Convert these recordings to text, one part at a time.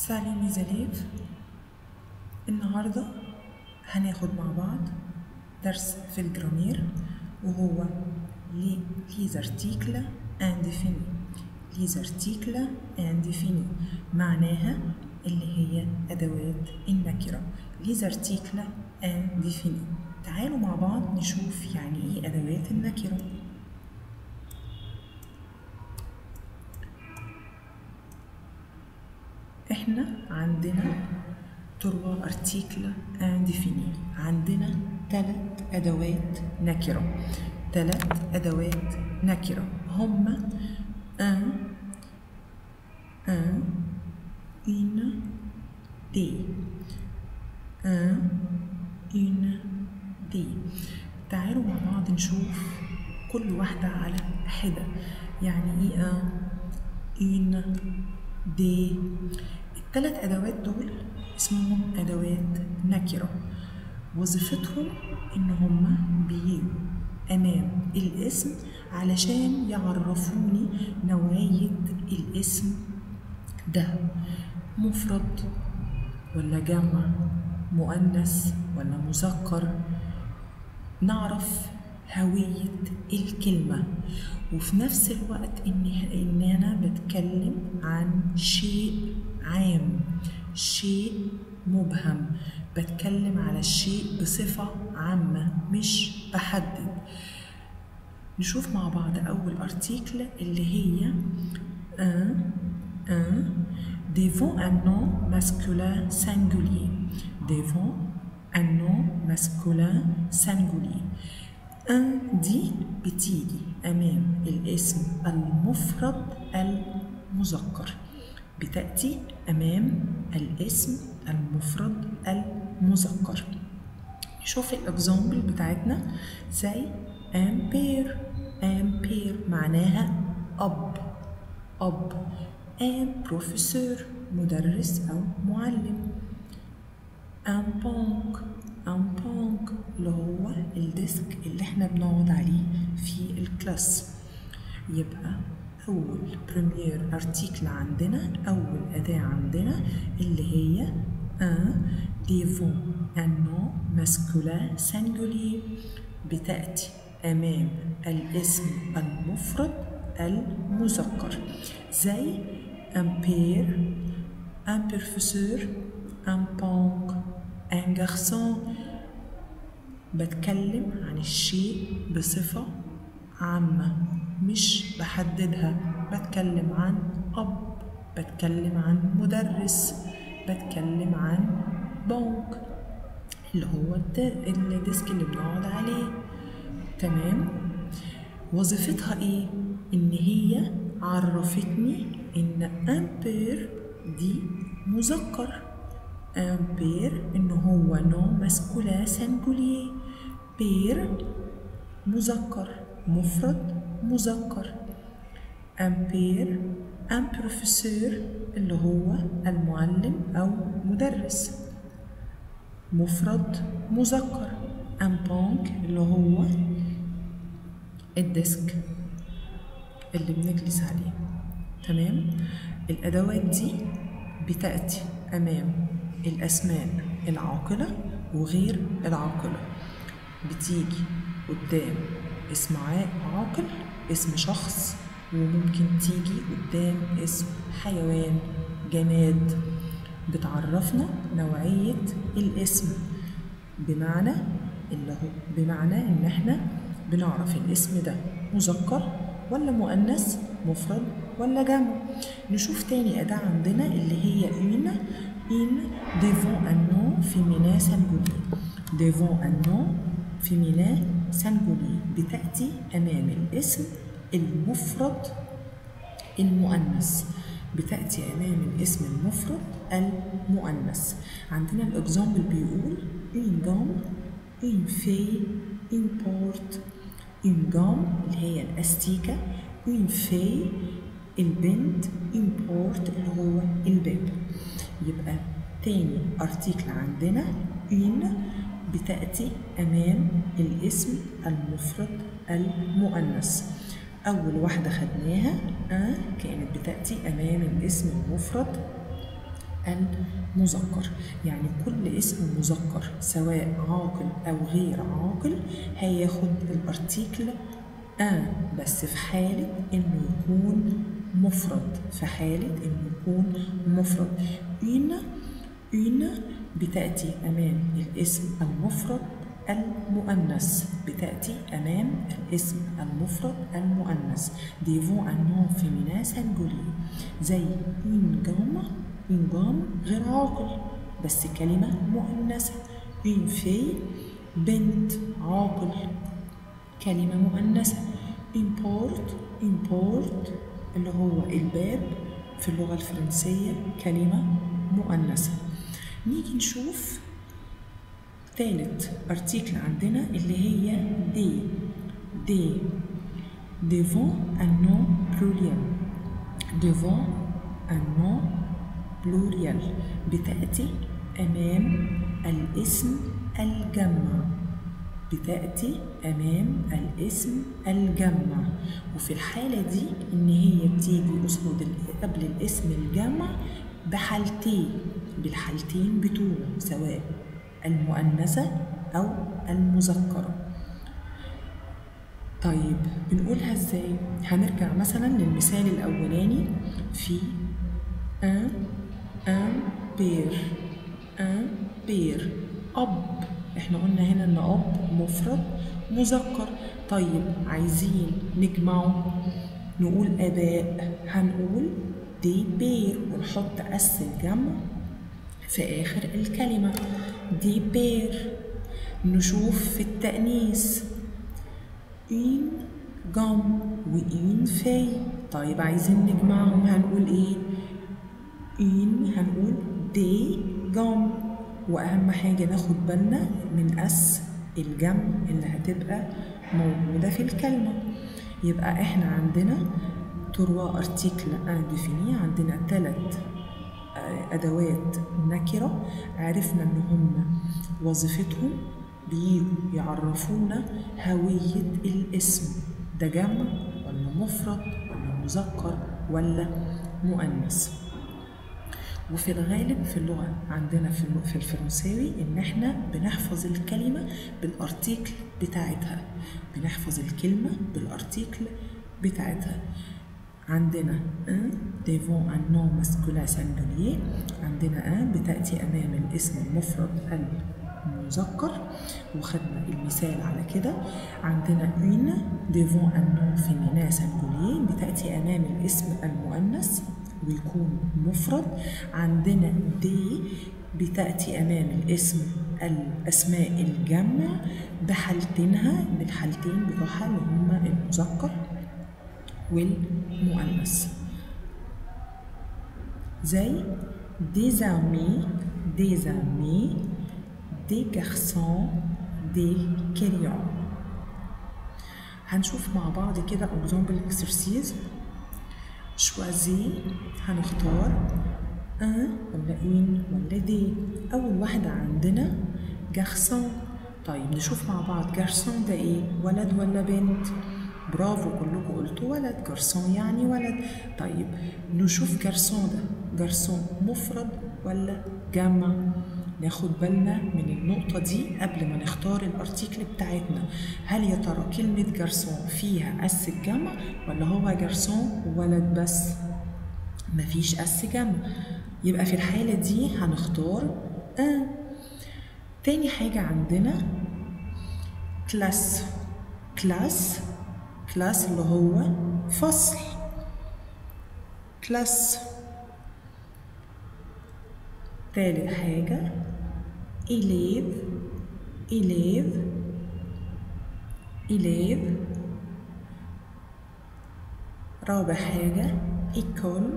سالي ميزاليف النهاردة هناخد مع بعض درس في الجرامير وهو لي les articles indéfinis les articles indéfinis معناها اللي هي أدوات النكرة les articles indéfinis تعالوا مع بعض نشوف يعني إيه أدوات النكرة احنا عندنا تروا ارتيكل انديفيني عندنا ثلاث ادوات نكره ثلاث ادوات نكره هما ان ان une des un une des تعالوا مع بعض نشوف كل واحدة على حدة يعني ايه ان une دي الثلاث ادوات دول اسمهم ادوات نكره وظيفتهم ان هما بيجوا امام الاسم علشان يعرفوني نوعيه الاسم ده مفرد ولا جمع مؤنث ولا مذكر نعرف هوية الكلمة وفي نفس الوقت إن إن أنا بتكلم عن شيء عام شيء مبهم بتكلم على الشيء بصفة عامة مش بحدد نشوف مع بعض أول أرتيكل اللي هي un un devant un nom masculin singulier devant un nom masculin singulier ان دي بتيجي امام الاسم المفرد المذكر بتاتي امام الاسم المفرد المذكر نشوف الاكزامبل بتاعتنا زي امبير امبير معناها اب اب ام بروفيسور مدرس او معلم ان بانك ان بانك اللي هو الديسك اللي احنا بنقعد عليه في الكلاس يبقى اول بريمير ارتيكل عندنا اول اداة عندنا اللي هي ان ديفون ان نو ماسكولين سينجولي بتأتي امام الاسم المفرد المذكر زي un père un professeur un banque un garçon بتكلم عن الشيء بصفة عامة مش بحددها بتكلم عن أب بتكلم عن مدرس بتكلم عن بنك اللي هو الديسك اللي بنقعد عليه تمام وظيفتها ايه ان هي عرفتني ان امبير دي مذكر un père إن هو نوم ماسكولا سنجولي بير مذكر مفرد مذكر un père un professeur اللي هو المعلم أو مدرس مفرد مذكر un bank اللي هو الديسك اللي بنجلس عليه تمام الأدوات دي بتأتي أمام الأسماء العاقلة وغير العاقلة بتيجي قدام اسم عاقل اسم شخص وممكن تيجي قدام اسم حيوان جماد بتعرفنا نوعية الاسم بمعنى اللي هو بمعنى ان احنا بنعرف الاسم ده مذكر ولا مؤنث مفرد ولا جمع نشوف تاني أداة عندنا اللي هي une une devant un nom féminin singulier devant un nom féminin singulier بتأتي أمام الاسم المفرد المؤنث بتأتي أمام الاسم المفرد المؤنث عندنا الإكزامبل بيقول une dame une fille une porte une gomme اللي هي الأستيكة une fille البنت import اللي هو الباب يبقى تاني ارتيكل عندنا une بتأتي أمام الاسم المفرد المؤنث أول واحدة خدناها أن كانت بتأتي أمام الاسم المفرد المذكر يعني كل اسم مذكر سواء عاقل أو غير عاقل هياخد الارتيكل ان بس في حالة إنه يكون مفرد في حالة إنه يكون مفرد une une بتأتي أمام الاسم المفرد المؤنث بتأتي أمام الاسم المفرد المؤنث devant un nom féminin singulier زي une gomme une gomme غير عاقل بس كلمة مؤنثة une fille بنت عاقل كلمة مؤنثة une porte une porte اللي هو الباب في اللغة الفرنسية كلمة مؤنثة نيجي نشوف تالت ارتيكل عندنا اللي هي دي دي devant un nom pluriel devant un nom pluriel بتأتي أمام الاسم الجمع بتأتي أمام الاسم الجمع وفي الحالة دي إن هي بتيجي قصاد قبل الاسم الجمع بحالتين بالحالتين بتوعه سواء المؤنثة أو المذكرة طيب بنقولها ازاي؟ هنرجع مثلا للمثال الأولاني في un un بير un بير أب احنا قلنا هنا ان اب مفرد مذكر طيب عايزين نجمعه نقول اباء هنقول دي بير ونحط اس الجمع في اخر الكلمه دي بير نشوف في التأنيث إن جم وإن في طيب عايزين نجمعهم هنقول إيه؟ إن هنقول دي جم واهم حاجه ناخد بالنا من اس الجمع اللي هتبقى موجوده في الكلمه يبقى احنا عندنا تروا ارتيكل انديفيني عندنا ثلاث ادوات نكره عرفنا ان هم وظيفتهم بيجوا يعرفونا هويه الاسم ده جمع ولا مفرد ولا مذكر ولا مؤنث وفي الغالب في اللغة عندنا في في الفرنساوي إن إحنا بنحفظ الكلمة بالأرتيكل بتاعتها بنحفظ الكلمة بالأرتيكل بتاعتها عندنا ان devant un nom masculin singulier عندنا ان بتأتي أمام الاسم المفرد المذكر وخدنا المثال على كده عندنا une devant un nom féminin singulier بتأتي أمام الاسم المؤنث ويكون مفرد عندنا دي بتأتي أمام الاسم الأسماء الجمع بحالتينها بالحالتين بتوعها اللي هما المذكر والمؤنث زي des amis des amis des garçons des crayons هنشوف مع بعض كده example exercise شوازي هنختار ان ولا ان ولا دي اول واحده عندنا جارسون طيب نشوف مع بعض جارسون ده ايه ولد ولا بنت برافو كلكم قلتوا ولد جارسون يعني ولد طيب نشوف جارسون ده جارسون مفرد ولا جمع ناخد بالنا من النقطة دي قبل ما نختار الارتيكل بتاعتنا هل يا ترى كلمة جرسون فيها اس الجمع ولا هو جرسون ولد بس مفيش اس جمع يبقى في الحالة دي هنختار ان تاني حاجة عندنا كلاس كلاس كلاس اللي هو فصل كلاس تالت حاجة إليف إليف إليف رابع حاجة إيكول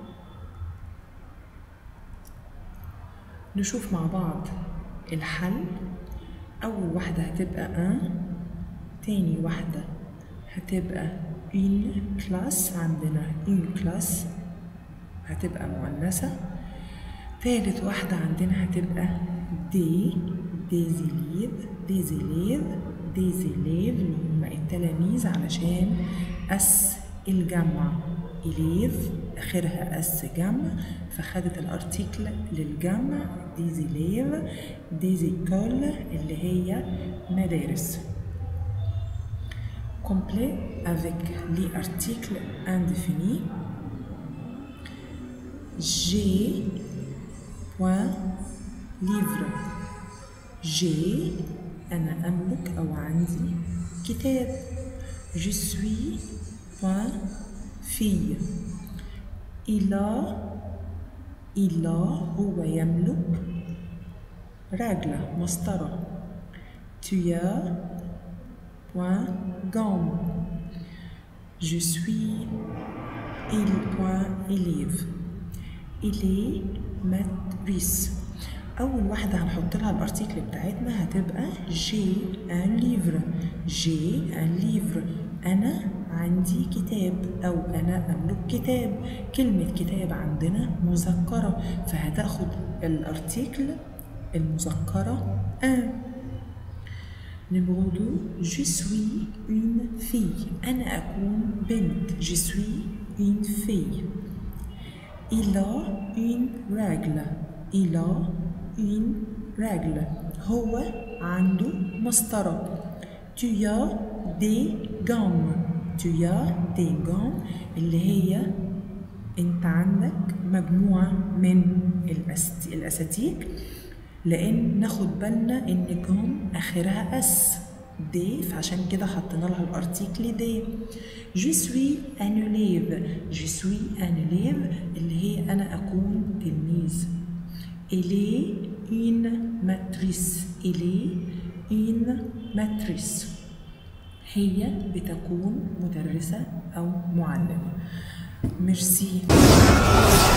نشوف مع بعض الحل أول واحدة هتبقى ان تاني واحدة هتبقى une classe عندنا une classe هتبقى مؤنثة تالت واحدة عندنا هتبقى دي ديزيليف ديزيليف ديزيليف اللي هم التلاميذ علشان اس الجمع إليف آخرها أس جمع فخدت الأرتيكل للجمع ديز إليف ديز إيكول اللي هي مدارس complet avec les articles indéfinis. J'ai point livre. J'ai أنا أملك أو عندي كتاب. Je suis point fille. Il a il a هو يملك رجلة مسطرة. Tu as point gomme. Je suis il point élève. Il est matrice. أول واحدة هنحط لها الأرتيكل بتاعتنا هتبقى جي ان ليفر جي ان ليفر أنا عندي كتاب أو أنا أملك كتاب كلمة كتاب عندنا مذكرة فهتاخد الأرتيكل المذكرة ان Numéro 2, je suis une fille. أنا أكون بنت. Je suis une fille. Il a une règle. Il a une règle. هو عنده مسطرة. Tu as des gommes. Tu as des gommes اللي هي انت عندك مجموعة من الأست... الأساتيك لان ناخد بالنا ان جوم اخرها اس دي فعشان كده حطينا لها الارتيكل دي جو سوي ان élève جو سوي ان élève اللي هي انا اكون تلميذ إلي une matrice إلي une matrice هي بتكون مدرسة أو معلمة ميرسي